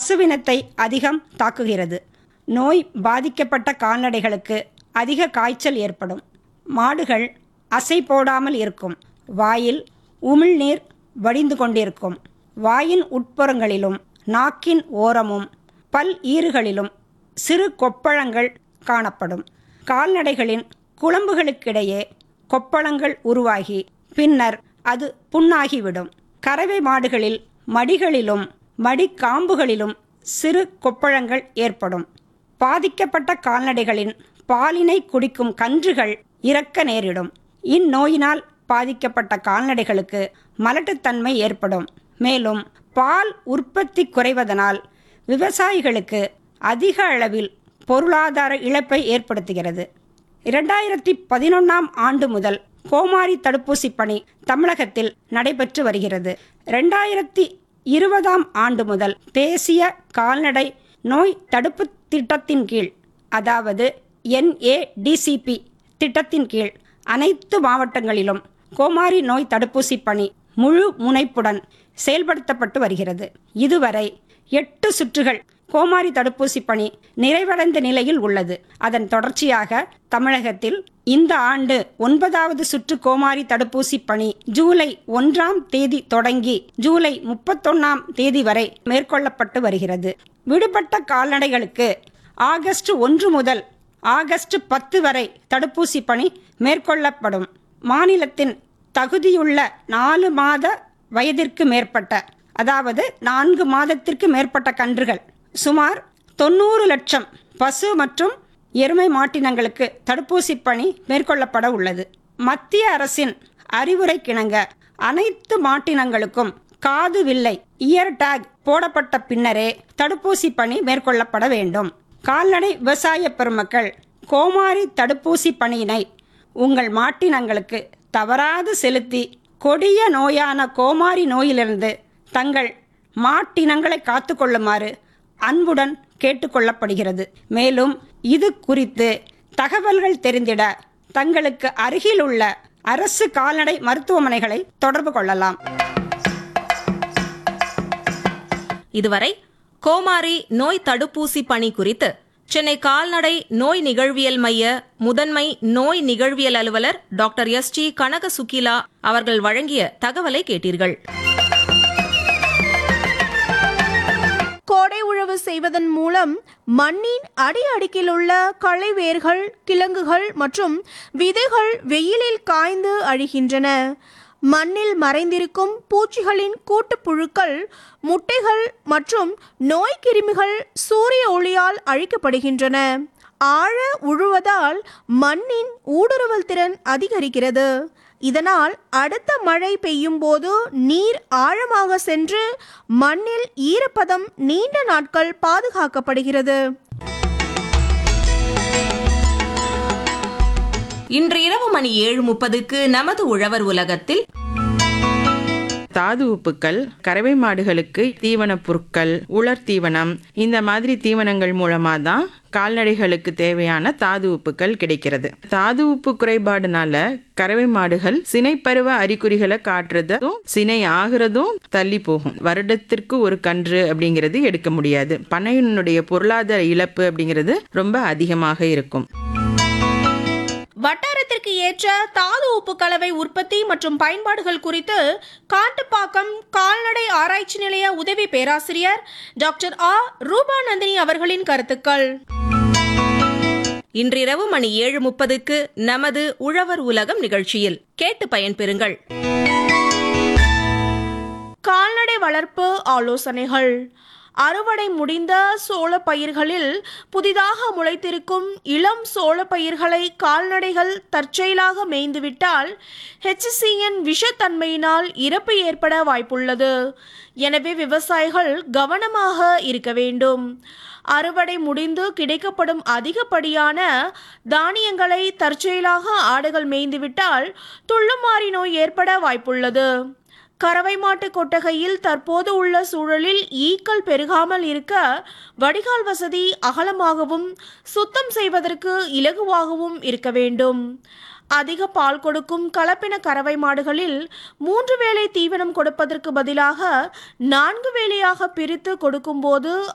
பசுவினத்தை அதிகம் தாக்குகிறது நோய் பாதிக்கப்பட்ட கால்நடைகளுக்கு அதிக காய்ச்சல் ஏற்படும் மாடுகள் அசை போடாமல் இருக்கும் வாயில் உமிழ்நீர் வடிந்து கொண்டிருக்கும் வாயின் உட்புறங்களிலும் நாக்கின் ஓரமும் பல் ஈறுகளிலும் சிறு கொப்பளங்கள் காணப்படும் கால்நடைகளின் குளம்புகளுக்கிடையே கொப்பளங்கள் உருவாகி பின்னர் அது புண்ணாகிவிடும் கறவை மாடுகளில் மடிகளிலும் மடிக்காம்புகளிலும் சிறு கொப்பளங்கள் ஏற்படும் பாதிக்கப்பட்ட கால்நடைகளின் பாலினை குடிக்கும் கன்றுகள் இறக்க நேரிடும் இந்நோயினால் பாதிக்கப்பட்ட கால்நடைகளுக்கு மலட்டுத்தன்மை ஏற்படும் மேலும் பால் உற்பத்தி குறைவதனால் விவசாயிகளுக்கு அதிக அளவில் பொருளாதார இழப்பை ஏற்படுத்துகிறது இரண்டாயிரத்தி பதினொன்றாம் ஆண்டு முதல் கோமாரி தடுப்பூசி பணி தமிழகத்தில் நடைபெற்று வருகிறது ரெண்டாயிரத்தி இருபதாம் ஆண்டு முதல் தேசிய கால்நடை நோய் தடுப்பு திட்டத்தின் கீழ் அதாவது என்ஏடிசிபி திட்டத்தின் கீழ் அனைத்து மாவட்டங்களிலும் கோமாரி நோய் தடுப்பூசி பணி முழு முனைப்புடன் செயல்படுத்தப்பட்டு வருகிறது இதுவரை எட்டு சுற்றுகள் கோமாரி தடுப்பூசி பணி நிறைவடைந்த நிலையில் உள்ளது அதன் தொடர்ச்சியாக தமிழகத்தில் இந்த ஆண்டு ஒன்பதாவது சுற்று கோமாரி தடுப்பூசி பணி ஜூலை ஒன்றாம் தேதி தொடங்கி ஜூலை முப்பத்தொன்னாம் தேதி வரை மேற்கொள்ளப்பட்டு வருகிறது விடுபட்ட கால்நடைகளுக்கு ஆகஸ்ட் ஒன்று முதல் ஆகஸ்ட் பத்து வரை தடுப்பூசி பணி மேற்கொள்ளப்படும் மாநிலத்தின் தகுதியுள்ள நாலு மாத வயதிற்கு மேற்பட்ட அதாவது நான்கு மாதத்திற்கு மேற்பட்ட கன்றுகள் சுமார் தொண்ணூறு லட்சம் பசு மற்றும் எருமை மாட்டினங்களுக்கு தடுப்பூசி பணி மேற்கொள்ளப்பட உள்ளது மத்திய அரசின் அறிவுரை கிணங்க அனைத்து மாட்டினங்களுக்கும் காது வில்லை இயர் டேக் போடப்பட்ட பின்னரே தடுப்பூசி பணி மேற்கொள்ளப்பட வேண்டும் கால்நடை விவசாய பெருமக்கள் கோமாரி தடுப்பூசி பணியினை உங்கள் மாட்டினங்களுக்கு தவறாது செலுத்தி கொடிய நோயான கோமாரி நோயிலிருந்து தங்கள் மாட்டினங்களை காத்துக்கொள்ளுமாறு அன்புடன் கேட்டுக்கொள்ளப்படுகிறது மேலும் இது குறித்து தகவல்கள் தெரிந்திட தங்களுக்கு அருகில் உள்ள அரசு கால்நடை மருத்துவமனைகளை தொடர்பு கொள்ளலாம் இதுவரை கோமாரி நோய் தடுப்பூசி பணி குறித்து சென்னை கால்நடை நோய் நிகழ்வியல் மைய முதன்மை நோய் நிகழ்வியல் அலுவலர் doctor S D Kanaka Sukila அவர்கள் வழங்கிய தகவலை கேட்டீர்கள் கோடை உழவு செய்வதன் மூலம் மண்ணின் அடி அடுக்கில் உள்ள களை வேர்கள் கிழங்குகள் மற்றும் விதைகள் வெயிலில் காய்ந்து அழிகின்றன மண்ணில் மறைந்திருக்கும் பூச்சிகளின் கூட்டுப்புழுக்கள் முட்டைகள் மற்றும் நோய்க்கிருமிகள் சூரிய ஒளியால் அழிக்கப்படுகின்றன ஆழ உழுவதால் மண்ணின் ஊடுருவல் திறன் அதிகரிக்கிறது இதனால் அடுத்த மழை பெய்யும் போது நீர் ஆழமாக சென்று மண்ணில் ஈரப்பதம் நீண்ட நாட்கள் பாதுகாக்கப்படுகிறது இன்று இரவு மணி ஏழு முப்பதுக்கு நமது உழவர் உலகத்தில் தாது உப்புக்கள் கறவை மாடுகளுக்கு தீவனப் பொருட்கள் உலர் தீவனம் இந்த மாதிரி தீவனங்கள் மூலமா தான் கால்நடைகளுக்கு தேவையான தாது உப்புக்கள் கிடைக்கிறது தாது உப்பு குறைபாடுனால கறவை மாடுகள் சினைப்பருவ அறிகுறிகளை காட்டுறதும் சினை ஆகிறதும் தள்ளி போகும் வருடத்திற்கு ஒரு கன்று அப்படிங்கிறது எடுக்க முடியாது பண்ணையினுடைய பொருளாதார இழப்பு அப்படிங்கிறது ரொம்ப அதிகமாக இருக்கும் வட்டாரத்திற்கு ஏற்ற தாது உப்பு கலவை உற்பத்தி மற்றும் பயன்பாடுகள் குறித்து காட்டுப்பாக்கம் கால்நடை ஆராய்ச்சி நிலைய உதவி பேராசிரியர் டாக்டர் ஆ ரூபாநந்தினி அவர்களின் கருத்துக்கள் இன்றிரவு மணி ஏழு முப்பதுக்கு நமது உழவர் உலகம் நிகழ்ச்சியில் கேட்டு பயன்பெறுங்கள் கால்நடை வளர்ப்பு ஆலோசனைகள் அறுவடை முடிந்த சோள பயிர்களில் புதிதாக முளைத்திருக்கும் இளம் சோள பயிர்களை கால்நடைகள் தற்செயலாக மேய்ந்துவிட்டால் ஹெச்சிசிஎன் விஷத்தன்மையினால் இறப்பு ஏற்பட வாய்ப்புள்ளது எனவே விவசாயிகள் கவனமாக இருக்க வேண்டும் அறுவடை முடிந்து கிடைக்கப்படும் அதிகப்படியான தானியங்களை தற்செயலாக ஆடுகள் மேய்ந்துவிட்டால் துள்ளுமாறி நோய் ஏற்பட வாய்ப்புள்ளது கறவை மாட்டு கொட்டகையில் தற்போது உள்ள சூழலில் ஈக்கள் பெருகாமல் இருக்க வடிகால் வசதி அகலமாகவும் சுத்தம் செய்வதற்கு இலகுவாகவும் இருக்க வேண்டும் அதிக பால் கொடுக்கும் கலப்பின கறவை மாடுகளில் மூன்று வேளை தீவனம் கொடுப்பதற்கு பதிலாக நான்கு வேளையாக பிரித்து கொடுக்கும்போது